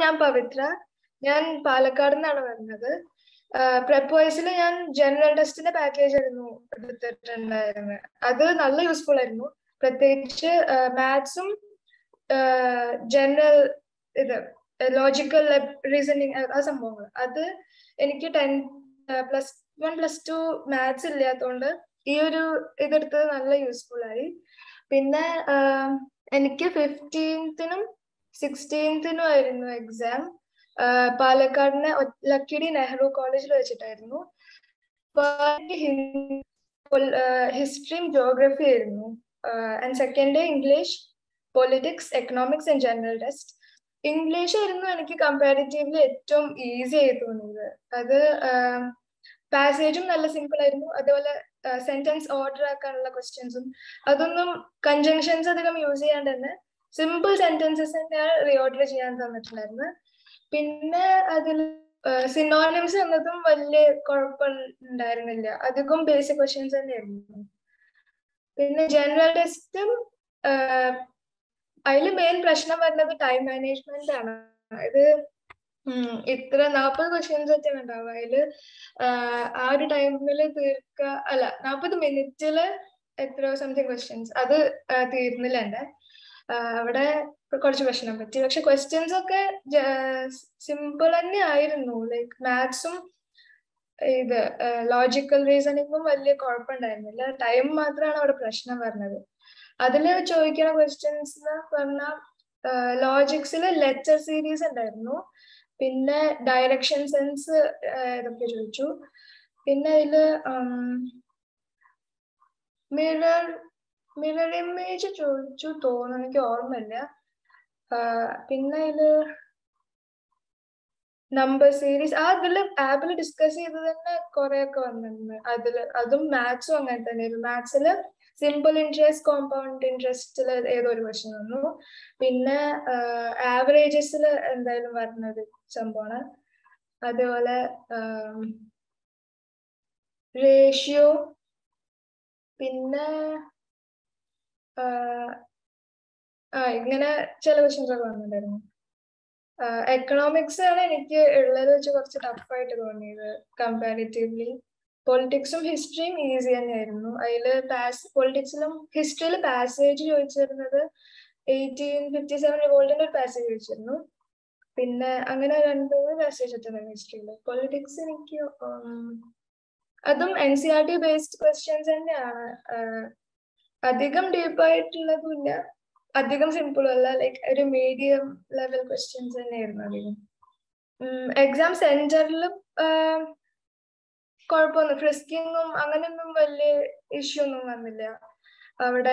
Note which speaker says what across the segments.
Speaker 1: ഞാൻ പവിത്ര ഞാൻ പാലക്കാട് നിന്നാണ് വരുന്നത് പ്രെപ്പ് വൈസിൽ ഞാൻ ജനറൽ ടെസ്റ്റിന്റെ പാക്കേജ് ആയിരുന്നു എടുത്തിട്ടുണ്ടായിരുന്നത് അത് നല്ല യൂസ്ഫുൾ ആയിരുന്നു പ്രത്യേകിച്ച് മാത്സും ജനറൽ ഇത് ലോജിക്കൽ റീസണിങ് ആ സംഭവങ്ങൾ അത് എനിക്ക് ten plus one plus two maths ഇല്ലാത്തതുകൊണ്ട് ഈ ഒരു ഇതെടുത്തത് നല്ല യൂസ്ഫുൾ ആയി പിന്നെ എനിക്ക് ഫിഫ്റ്റീൻത്തിനും സിക്സ്റ്റീൻത്തിനും ആയിരുന്നു എക്സാം പാലക്കാടിനെ ലക്കിടി നെഹ്റു കോളേജിൽ വെച്ചിട്ടായിരുന്നു ഹിസ്റ്ററിയും ജോഗ്രഫി ആയിരുന്നു and second day English politics economics and general test English ആയിരുന്നു എനിക്ക് കമ്പാരിറ്റീവ്ലി ഏറ്റവും ഈസി ആയി തോന്നിയത് അത് പാസേജും നല്ല സിമ്പിൾ ആയിരുന്നു അതുപോലെ സെന്റൻസ് ഓർഡർ ആക്കാനുള്ള ക്വസ്റ്റ്യൻസും അതൊന്നും കൺജങ്ഷൻസ് അധികം യൂസ് ചെയ്യാണ്ട് തന്നെ സിമ്പിൾ സെന്റൻസസ് തന്നെയാണ് റീഓർഡർ ചെയ്യാൻ തന്നിട്ടുണ്ടായിരുന്നത് പിന്നെ അതിൽ സിനോണിംസ് എന്നതും വലിയ കുഴപ്പമുണ്ടായിരുന്നില്ല അധികം ബേസിക് ക്വസ്റ്റ്യൻസ് തന്നെയായിരുന്നു പിന്നെ ജനറൽ ടെസ്റ്റും അതിൽ മെയിൻ പ്രശ്നം വരുന്നത് ടൈം മാനേജ്മെന്റ് ആണ് ഇത് ഇത്ര നാൽപ്പത് ക്വസ്റ്റ്യൻസ് ഒക്കെ ഉണ്ടാവുക അതില് ആ ഒരു ടൈമിൽ തീർക്ക അല്ല നാൽപ്പത് മിനിറ്റില് എത്ര സംതിങ് ക്വസ്റ്റ്യൻസ് അത് തീർന്നില്ല എന്റെ അവിടെ കുറച്ച് പ്രശ്നം പറ്റി പക്ഷെ ക്വസ്റ്റ്യൻസ് ഒക്കെ സിമ്പിൾ തന്നെ ആയിരുന്നു ലൈക്ക് മാത്സും ഇത് ലോജിക്കൽ റീസണിങ്ങും വലിയ കുഴപ്പമുണ്ടായിരുന്നില്ല ടൈം മാത്രമാണ് അവിടെ പ്രശ്നം വരുന്നത് അതിൽ ചോദിക്കുന്ന ക്വസ്റ്റ്യൻസ് എന്ന് പറഞ്ഞാൽ ലോജിക്സിൽ ലെറ്റർ സീരീസ് ഉണ്ടായിരുന്നു പിന്നെ ഡയറക്ഷൻ സെൻസ് ഇതൊക്കെ ചോദിച്ചു പിന്നെ അതില് മിറർ മിറർ ഇമേജ് ചോദിച്ചു തോന്നുന്നു എനിക്ക് ഓർമ്മയില്ല പിന്നെ അതില് നമ്പർ സീരീസ് ആ അതില് ആപ്പിൽ ഡിസ്കസ് ചെയ്ത് തന്നെ കുറെ ഒക്കെ വന്നിരുന്നു അതില് അതും മാത്സും അങ്ങനെ തന്നെയായിരുന്നു മാത്സില് സിമ്പിൾ ഇൻട്രസ്റ്റ് കോമ്പൗണ്ട് ഇൻട്രസ്റ്റിൽ ഏതോ ഒരു ക്വസ്റ്റ്യൻ വന്നു പിന്നെ ആവറേജസിൽ എന്തായാലും വരുന്നത് സംഭവമാണ് അതേപോലെ റേഷ്യോ പിന്നെ ആ ഇങ്ങനെ ചില ക്വസ്റ്റ്യൻസ് ഒക്കെ വന്നിട്ടുണ്ടായിരുന്നു എക്കണോമിക്സ് ആണ് എനിക്ക് ഉള്ളത് വെച്ച് കുറച്ച് ടഫായിട്ട് തോന്നിയത് കമ്പാരിറ്റീവ്ലി പൊളിറ്റിക്സും ഹിസ്റ്ററിയും ഈസി തന്നെയായിരുന്നു അതിൽ പാസ് പൊളിറ്റിക്സിലും ഹിസ്റ്ററിയിൽ പാസേജ് ചോദിച്ചിരുന്നത് എയ്റ്റീൻ ഫിഫ്റ്റി സെവൻ റിവോൾട്ടിന്റെ ഒരു പാസേജ് ചോദിച്ചിരുന്നു പിന്നെ അങ്ങനെ രണ്ട് മൂന്ന് പാസേജ് എത്തുന്നുണ്ട് ഹിസ്റ്ററിയിൽ പൊളിറ്റിക്സ് എനിക്ക് അതും N C R T based questions തന്നെയാണ് അധികം ഡീപ്പായിട്ടുള്ളതും ഇല്ല അധികം സിമ്പിളും അല്ല ലൈക്ക് ഒരു മീഡിയം ലെവൽ ക്വസ്റ്റ്യൻസ് തന്നെയായിരുന്നു അധികം എക്സാം സെന്ററിലും കുഴപ്പമൊന്നും ഫ്രിസ്കിങ്ങും അങ്ങനെയൊന്നും വലിയ ഇഷ്യൂ ഒന്നും വന്നില്ല അവിടെ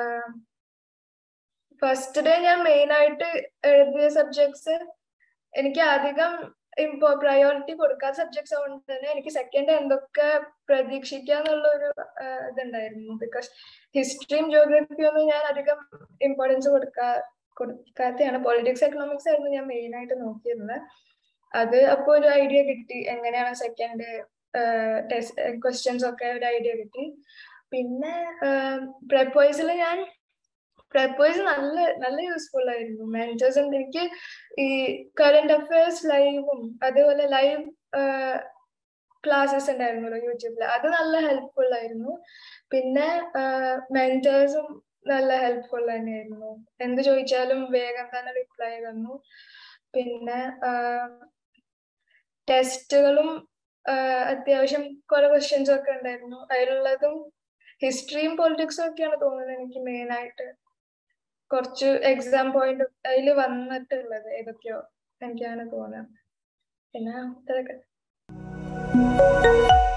Speaker 1: ഫസ്റ്റ് ഡേ ഞാൻ മെയിൻ ആയിട്ട് എഴുതിയ സബ്ജക്ട്സ് എനിക്ക് അധികം ഇപ്പോ പ്രയോറിറ്റി കൊടുക്കാത്ത സബ്ജക്ട്സ് കൊണ്ട് തന്നെ എനിക്ക് സെക്കൻഡ് എന്തൊക്കെ പ്രതീക്ഷിക്കാന്നുള്ള ഒരു ഇതുണ്ടായിരുന്നു ബിക്കോസ് ഹിസ്റ്ററിയും ജോഗ്രഫിയും ഒന്നും ഞാൻ അധികം ഇമ്പോർട്ടൻസ് കൊടുക്കാ കൊടുക്കാത്തതാണ് പൊളിറ്റിക്സ് എക്കണോമിക്സ് ആയിരുന്നു ഞാൻ മെയിൻ ആയിട്ട് നോക്കിയിരുന്നത് അത് അപ്പൊ ഒരു ഐഡിയ കിട്ടി എങ്ങനെയാണ് സെക്കൻഡ് ടെസ്റ്റ് ക്വസ്റ്റ്യൻസ് ഒക്കെ ഒരു ഐഡിയ കിട്ടി പിന്നെ പ്രെപ്പോയ്സിൽ ഞാൻ പ്രെപ്പോയ്സ് നല്ല നല്ല യൂസ്ഫുൾ ആയിരുന്നു മെന്റേഴ്സ് എനിക്ക് ഈ കറണ്ട് അഫയേഴ്സ് ലൈവും അതേപോലെ ലൈവ് ക്ലാസ്സസ് ഉണ്ടായിരുന്നല്ലോ യൂട്യൂബിൽ അത് നല്ല ഹെൽപ്ഫുൾ ആയിരുന്നു പിന്നെ മെന്റേഴ്സും നല്ല ഹെൽപ്ഫുൾ തന്നെയായിരുന്നു എന്ത് ചോദിച്ചാലും വേഗം തന്നെ റിപ്ലൈ തന്നു പിന്നെ ടെസ്റ്റുകളും അത്യാവശ്യം കുറെ ക്വസ്റ്റ്യൻസ് ഒക്കെ ഉണ്ടായിരുന്നു അതിലുള്ളതും ഹിസ്റ്ററിയും പൊളിറ്റിക്സും ഒക്കെയാണ് തോന്നുന്നത് എനിക്ക് മെയിൻ ആയിട്ട് കുറച്ച് എക്സാം പോയിന്റ് അതിൽ വന്നിട്ടുള്ളത് ഏതൊക്കെയോ എനിക്കാണ് തോന്നുന്നത് പിന്നെ അത്രയൊക്കെ